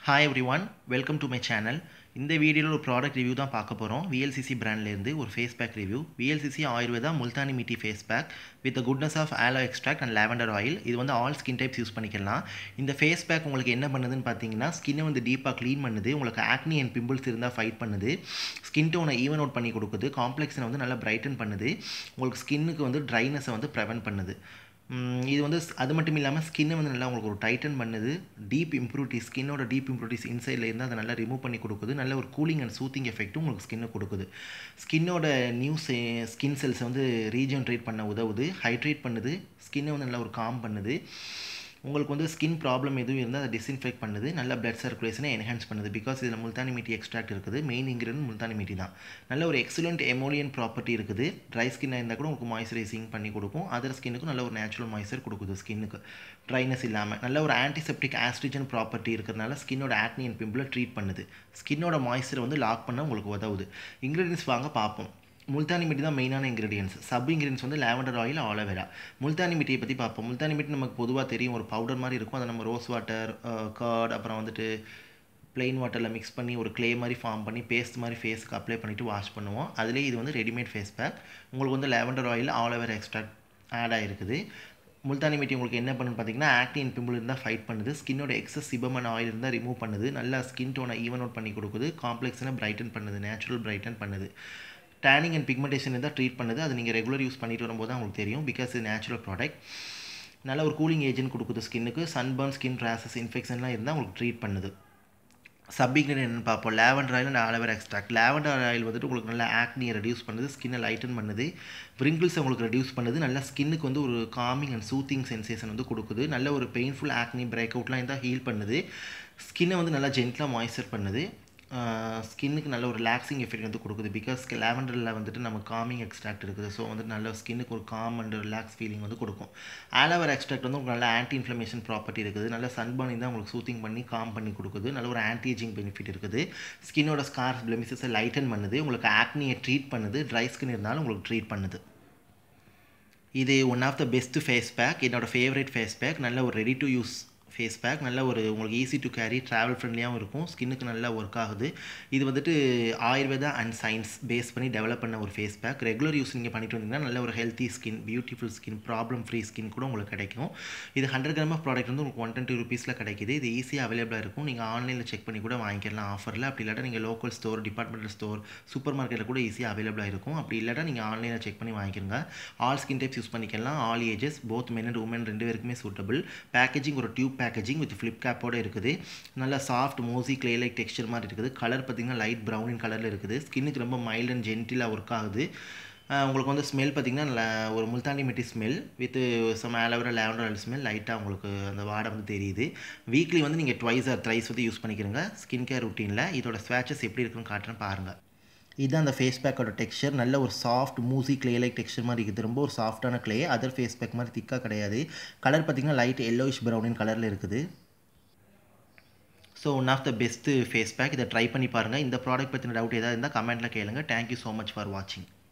hi everyone welcome to my channel இந்த வீடியோவில் ஒரு ப்ராடக்ட் ரிவ்யூ தான் பார்க்க போகிறோம் விஎல்சிசி பிராண்ட்லேருந்து ஒரு face pack review VLCC Ayurveda multani mitti face pack with goodness of aloe extract and lavender oil இது வந்து ஆல் ஸ்கின் டைப்ஸ் யூஸ் பண்ணிக்கலாம் இந்த ஃபேஸ் பேக் உங்களுக்கு என்ன பண்ணுதுன்னு பார்த்தீங்கன்னா ஸ்கின்னை வந்து டீப்பாக க்ளீன் பண்ணுது உங்களுக்கு ஆக்னி அண்ட் பிம்பிள்ஸ் இருந்தால் ஃபைட் பண்ணுது ஸ்கின் டோனை ஈவன் அவுட் பண்ணி கொடுக்குது காம்ப்ளெக்ஸனை வந்து நல்லா பிரைட்டன் பண்ணுது உங்களுக்கு ஸ்கின்னுக்கு வந்து ட்ரைனஸை வந்து ப்ரிவென்ட் பண்ணுது ம், இது வந்து ஸ்- அது மட்டும் இல்லாமல் ஸ்கின்னை வந்து நல்லா உங்களுக்கு ஒரு டைட்டன் பண்ணுது டீப் இம்ப்ரூவ்டிஸ் ஸ்கின்னோட டீப் இம்ப்ரூவ்டிஸ் இன்சைடில் இருந்து அதை நல்லா ரிமூவ் பண்ணி கொடுக்குது நல்ல ஒரு கூலிங் அண்ட் சூத்திங் எஃபெக்ட்டும் உங்களுக்கு ஸ்கின்னு கொடுக்குது ஸ்கின்னோட நியூ ஸ்கின் செல்ஸை வந்து ரீஜென்ரேட் பண்ண உதவுது ஹைட்ரேட் பண்ணுது ஸ்கின்னை வந்து நல்லா ஒரு காம் பண்ணுது உங்களுக்கு வந்து ஸ்கின் ப்ராப்ளம் எதுவும் இருந்தால் அதை டிஸ்இன்ஃபெக்ட் பண்ணுது நல்ல பிளட் சர்க்குலேஷனை என்ஹான்ஸ் பண்ணுது பிகாஸ் இதில் முல்தானி மீட்டி எக்ஸ்ட்ராக்ட் இருக்குது மெயின் இன்கிரியன்ட் முல்தானி மீட்டி தான் நல்ல ஒரு எக்ஸலண்ட் எமோலியன் ப்ராப்பர்ட்டி இருக்குது ட்ரை ஸ்கின்னாக இருந்தால் கூட உங்களுக்கு மாய்ஸ்சரைசிங் பண்ணி கொடுக்கும் அதர் ஸ்கின்னுக்கும் நல்ல ஒரு நேச்சுரல் மாய்ஸ்சர் கொடுக்குது ஸ்கின்னுக்கு ட்ரைனஸ் இல்லாமல் நல்ல ஒரு ஆன்டிசெப்டிக் ஆஸ்ட்ரிஜன் ப்ராப்பர்ட்டி இருக்கிறதுனால ஸ்கின்னோட ஆக்னி அண்ட் பிம்பிளை ட்ரீட் பண்ணுது ஸ்கின்னோட மாய்ஸ்சரை வந்து லாக் பண்ண உங்களுக்கு உதவுது இன்க்ரீடியன்ஸ் வாங்க பார்ப்போம் முல்தானி மிட்டி தான் மெயினான இன்கிரீடியன்ஸ் சப் இன்கிரீடியன்ஸ் வந்து லாவெண்டர் ஆயில் ஆலோவேரா முல்தானி மிட்டியை பற்றி பார்ப்போம் முல்தானி மிட்டி நமக்கு பொதுவாக தெரியும் ஒரு பவுடர் மாதிரி இருக்கும் அதை நம்ம ரோஸ் வாட்டர் கர்ட் அப்புறம் வந்துட்டு plain வாட்டரில் மிக்ஸ் பண்ணி ஒரு க்ளே மாதிரி ஃபார்ம் பண்ணி பேஸ்ட் மாதிரி ஃபேஸ்க்கு அப்ளை பண்ணிவிட்டு வாஷ் பண்ணுவோம் அதுலேயே இது வந்து ரெடிமேட் ஃபேஸ் பேக் உங்களுக்கு வந்து lavender oil aloe vera extract add ஆகிருக்குது முல்தானி மிட்டி உங்களுக்கு என்ன பண்ணுன்னு பார்த்தீங்கன்னா ஆக்டின் பிம்பிள் இருந்தால் ஃபைட் பண்ணுது ஸ்கின்னோட எக்ஸஸ் சிபமன் ஆயில் இருந்தால் ரிமூவ் பண்ணுது நல்லா ஸ்கின் டோனை ஈவன் அவுட் பண்ணி கொடுக்குது காம்ப்ளெக்ஸனை பிரைட்டன் பண்ணுது நேச்சுரல் பிரைட்டன் பண்ணுது டேனிங் அண்ட் பிக்மெண்டேஷன் இருந்தால் ட்ரீட் பண்ணுது அது நீங்கள் ரெகுலர் யூஸ் பண்ணிட்டு வரும்போது தான் உங்களுக்கு தெரியும் பிகாஸ் இது நேச்சுரல் ப்ராடக்ட் நல்ல ஒரு கூலிங் ஏஜென்ட் கொடுக்குது ஸ்கின்னுக்கு சன்பர்ன் ஸ்கின் ரேசஸ் இன்ஃபெக்ஷன்லாம் இருந்தால் உங்களுக்கு ட்ரீட் பண்ணுது சப் இன்கிரியன்ட் என்னன்னு பார்ப்போம் lavender oil and aloe vera extract lavender oil வந்துட்டு உங்களுக்கு நல்லா ஆக்னியை ரெடியூஸ் பண்ணுது ஸ்கின்னை லைட்டன் பண்ணுது wrinkles உங்களுக்கு ரெடியூஸ் பண்ணுது நல்லா ஸ்கின்னுக்கு வந்து ஒரு காமிங் அண்ட் சூத்திங் சென்சேஷன் வந்து கொடுக்குது நல்ல ஒரு பெயின்ஃபுல் ஆக்னி பிரேக் அவுட்லாம் இருந்தால் ஹீல் பண்ணுது ஸ்கின்னை வந்து நல்லா ஜென்டலாக மாய்ஸ்சர் பண்ணுது ஸ்கின்னுக்கு நல்ல ஒரு ரிலாக்ஸிங் எஃபெக்ட் வந்து கொடுக்குது பிகாஸ் லாவெண்டரில் வந்துட்டு நம்ம காமிங் எக்ஸ்ட்ராக்ட் இருக்குது ஸோ வந்து நல்ல ஸ்கின்னுக்கு ஒரு காம் அண்ட் ரிலாக்ஸ் ஃபீலிங் வந்து கொடுக்கும் ஆலோவேரா எக்ஸ்ட்ராக்ட் வந்து உங்களுக்கு நல்ல ஆன்டி இன்ஃப்ளமேஷன் ப்ராப்பர்ட்டி இருக்குது நல்ல சன்பர்ன் தான் உங்களுக்கு சூத்திங் பண்ணி காம் பண்ணி கொடுக்குது நல்ல ஒரு ஆன்டி ஏஜிங் பெனிஃபிட் இருக்குது ஸ்கின்னோட ஸ்கார்ஸ் பிளமிசஸை லைட்டன் பண்ணுது உங்களுக்கு ஆக்னியை ட்ரீட் பண்ணுது ட்ரை ஸ்கின் இருந்தாலும் உங்களுக்கு ட்ரீட் பண்ணுது இது one of the best face pack என்னோட ஃபேவரட் ஃபேஸ் பேக் நல்ல ஒரு ready to use face pack நல்ல ஒரு உங்களுக்கு ஈஸி டு கேரி ட்ராவல் ஃப்ரெண்ட்லியாகவும் இருக்கும் ஸ்கின்னுக்கு நல்லா ஒர்க் ஆகுது இது வந்துட்டு ஆயுர்வேதா அண்ட் சயின்ஸ் பேஸ் பண்ணி டெவலப் பண்ண ஒரு ஃபேஸ் பேக் ரெகுலர் யூஸ் நீங்கள் பண்ணிட்டு வந்தீங்கன்னா நல்ல ஒரு healthy skin beautiful skin problem free skin கூட உங்களுக்கு கிடைக்கும் இது ஹண்ட்ரட் கிராம் ஆஃப் ப்ராடக்ட் வந்து உங்களுக்கு ஒன் டுவெண்ட்டி ருபீஸில் கிடைக்குது இது ஈஸியாக அவைலபிளாக இருக்கும் நீங்கள் ஆன்லைனில் செக் பண்ணி கூட வாங்கிக்கலாம் ஆஃபரில் அப்படி இல்லாட்டா நீங்கள் லோக்கல் ஸ்டோர் டிபார்ட்மெண்டல் ஸ்டோர் சூப்பர் மார்க்கெட்டில் கூட ஈஸியாக அவைலபிளாக இருக்கும் அப்படி இல்லாட்டா நீங்கள் ஆன்லைனில் செக் பண்ணி வாங்கிக்கிறங்க ஆல் ஸ்கின் டைப்ஸ் யூஸ் பண்ணிக்கலாம் all ages both men and women ரெண்டு பேருக்குமே சூட்டபிள் பேக்கேஜிங் ஒரு டியூப் பேக்கேஜிங் வித் ஃப்ளிப் கேப்போட இருக்குது நல்லா soft moussy clay like texture மாதிரி இருக்குது கலர் பார்த்தீங்கன்னா லைட் ப்ரௌன் இன் கலரில் இருக்குது ஸ்கின்னுக்கு ரொம்ப மைல்ட் அண்ட் ஜென்டிலாக ஒர்க் ஆகுது அஹ் உங்களுக்கு வந்து ஸ்மெல் பார்த்தீங்கன்னா நல்ல ஒரு multani mitti smell with some aloe vera lavender oil smell லைட்டாக உங்களுக்கு அந்த வாடை வந்து தெரியுது வீக்லி வந்து நீங்கள் ட்வைஸ் ஆர் த்ரைஸ் வந்து யூஸ் பண்ணிக்கிறங்க ஸ்கின் கேர் ருட்டீனில் இதோட ஸ்வேச்சஸ் எப்படி இருக்குன்னு காட்டுறேன் பாருங்கள் இதுதான் அந்த ஃபேஸ் பேக்கோட டெக்ஸ்சர் நல்ல ஒரு soft moussy clay like texture மாதிரி இருக்குது ரொம்ப ஒரு சாஃப்டான க்ளே அதர் ஃபேஸ் பேக் மாதிரி திக்காக கிடையாது கலர் பார்த்தீங்கன்னா லைட் எல்லோயிஷ் ப்ரௌனின் கலரில் இருக்குது so one of the best face pack இதை ட்ரை பண்ணி பாருங்கள் இந்த ப்ராடக்ட் பற்றின டவுட் ஏதாவது இருந்தால் கமெண்ட்டில் கேளுங்க தேங்க்யூ ஸோ மச் ஃபார் வாட்சிங்